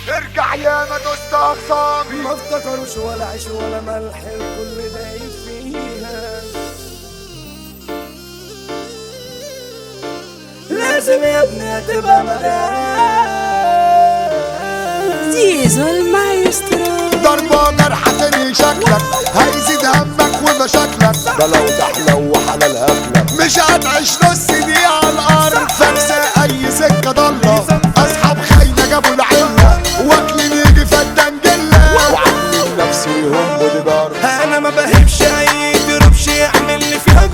ارجع يا ما دوست اخصامي ما افتكروش ولا عيش ولا ملح الكل دايب فيها لازم يا ابني تبقى مدام زيزو المايسترو ضربة جرحة تنهي شكلك هيزيد همك ومشاكلك ده لو تحلو وحلال هبلك مش هتعيش نص دقيقة على الأرض فاكسة أي سكة ضلة أصحاب خاينة جابوا العلة واكلين يجي فدان جلة وعاملين نفسيهم بودي جارد انا ما بهبش اي دروبش يعمل لي فيها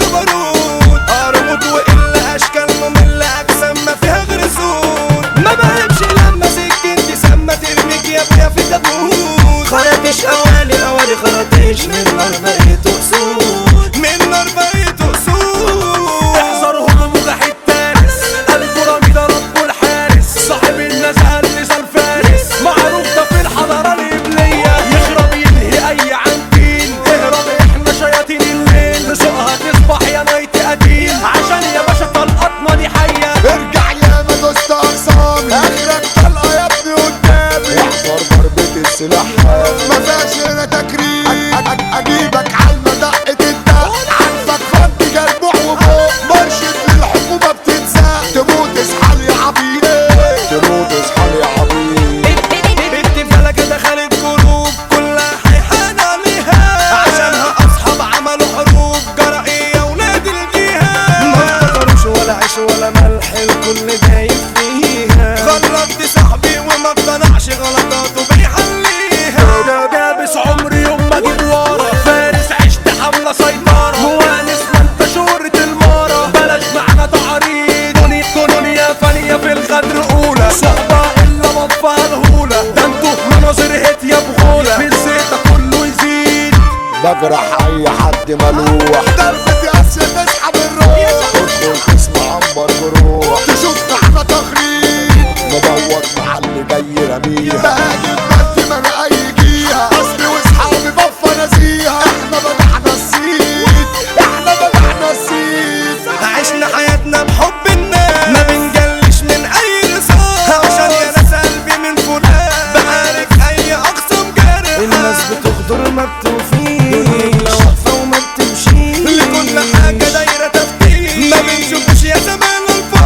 جبروت ارمط والا اشكال مملة اجسام ما فيها غير سود ما بهبش لما سكنتي سما ترميك يا ابويا في تابوت خرطش اوالي اوالي خرطش من نار بقيت اسود من نار بقيت اسود احذرهم مجاح التارس البراميد رب الحارس صاحب النزهه اللي صار فارس معروف ده في الحضاره القبليه يخرب ينهي اي عنتين اهرب احنا شياطين الليل نسوقها تصبح يا نايت قتيل عشان يا باشا طلقتنا دي حيه ارجع يا ما دوست أخصامي آخرك طلقة يا ابني قدامي واحذر ضربة السلاح ما فيهاش هنا تكريم أ- أ- أجيبك عالمة دقة الدق عارفك فضي جربوع وفوق مرشد للحكومة بتتساق تموت اصحى يا عبيد تموت اصحى يا عبيد بنت فلكة دخلت جروب كلها حيحان عليها عشانها اصحاب عملوا حروب جرائية ولاد الجهاد ما افتكروش ولا عيش ولا ملح الكل دايب فيها غلطت صاحبي وما اقتنعش غلطاته بيحليها ده جابس عمري يوم ما اجيب ورا فارس عشت حملة سيطرة موانس ما انت شهرة المارة بلاش معنا تعريض دنيا دنيا فانية في الغدر اولى صحبة الا مطفى الهولة ده انتوا مناظر هيت يا بغولة في الزيت كله يزيد بجرح اي حد ملوح ضربة اسيا تسحب الروح تدخل تسمع عنبر جروح تشوف احنا تخريب مبوط مع اللي جاي رميها بهاجم بد ما انا اي جيها اصلي واصحابي بفا ناسيها احنا بدحنا السيد احنا بدحنا السيد عشنا حياتنا بحب الناس ما بنجلش من اي رصاص عشان يا ناس قلبي من فلان بعارك اي اقسم جارح الناس بتغدر ما بتوفيش واقفه وما بتمشيش لكل حاجه دايره تفكير ما بنشوفش يا زمان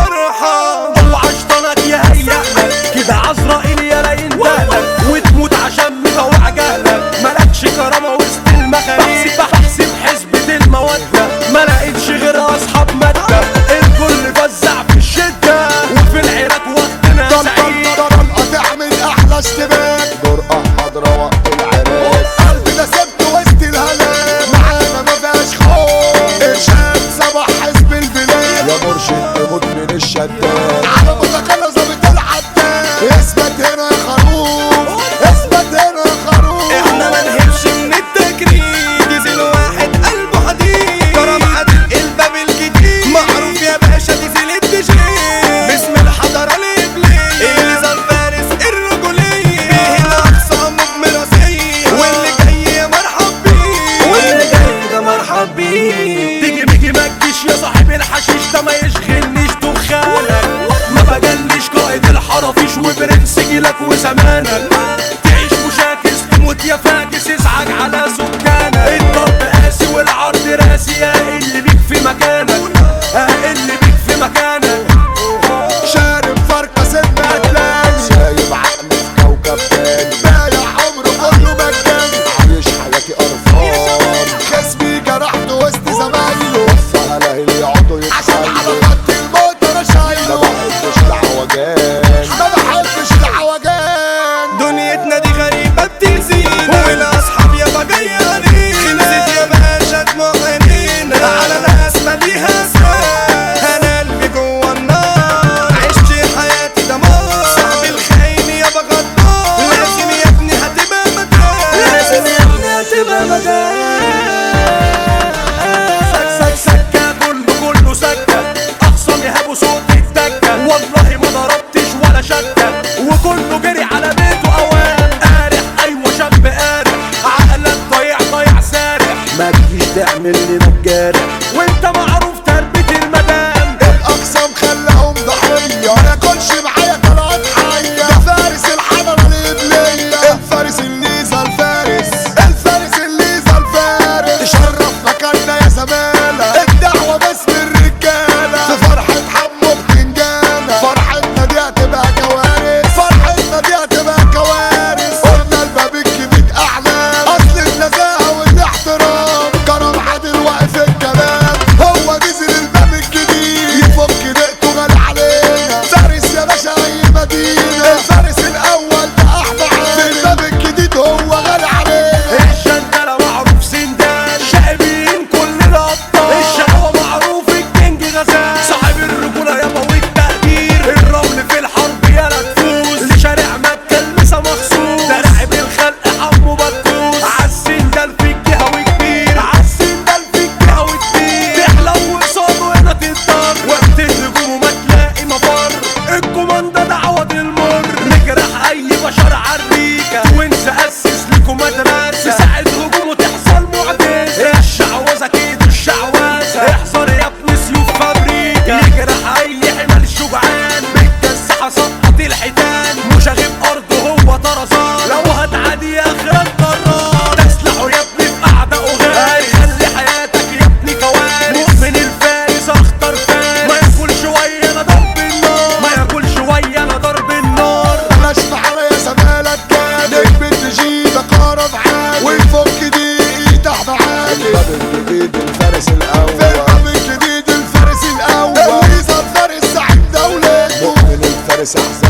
الفرحه اوعى شطانك يا هيئلك كده عزرائيل يا لا يندهلك وتموت عشان مطوع جهلك مالكش كرامه وسط المخاليق بحسب حسبة المودة ما لقيتش غير اصحاب مادة الكل فزع في الشدة وفي العراك وقتنا سعيد طلقة تعمل احلى اشتباك جرأة حضرة وقت العراك قلبي ده سبت وسط الهلاك معانا ما فيهاش خوف ارشاد صباح حزب البلاد يا مرشد تموت من الشداد على متقلة ظابط العداد اثبت هنا يا خروف اثبت هنا يا خروف احنا ما نهبش من التجريد ديزل واحد قلبه حديد كرم عادل الباب الجديد معروف يا باشا ديزل التشغيل باسم الحضارة الإبلية إليزا الفارس الرجولية فيه الأقسام بمراسية واللي جاي يا مرحب بيه واللي جاي ده مرحب بيه تيجي بيجي ما تجيش يا صاحب الحشيش ده ما يشغلنيش دخانك ما بجلش قائد الحرافيش وبرنس جيلك وزمانك تعيش مشاكس تموت يا فاكس ازعج على سكانك الضرب قاسي والعرض راسي يا اللي بيك في مكانك اه اللي بيك في مكانك شارب فرقة سنة هتلاقي سايب عقلي في كوكب تاني بايع عمره كله مجاني عايش حياتي قرفان خصمي جرحته وسط زمايله فهلا اللي يقعدوا عشان على خط الموت انا شايله ما بحبش العوجان ما بحبش العوجان دنيتنا دي غريبة بتزيد والاصحاب يابا جيانين خلصت يا باشا دموع عينينا على ناس ماليها اساس انا قلبي جوا النار عشت حياتي دمار صاحبي الخاين يابا غدار لازم يا ابني هتبقى مكان لازم يا ابني هتبقى مكان سك سك سكة كله كله سكة اخصم يهابوا صوت الدكة والله ما ضربتش ولا شكة وكله جري على بيته اوام قارح ايوه شاب قارح عقلك ضيع ضيع سارح ما تجيش تعمل لي مجارح وانت معروف تربية المدام الاقسام خلاهم ضحيه ما ياكلش معايا طلعت حيه ده فارس الحضره فارس احزان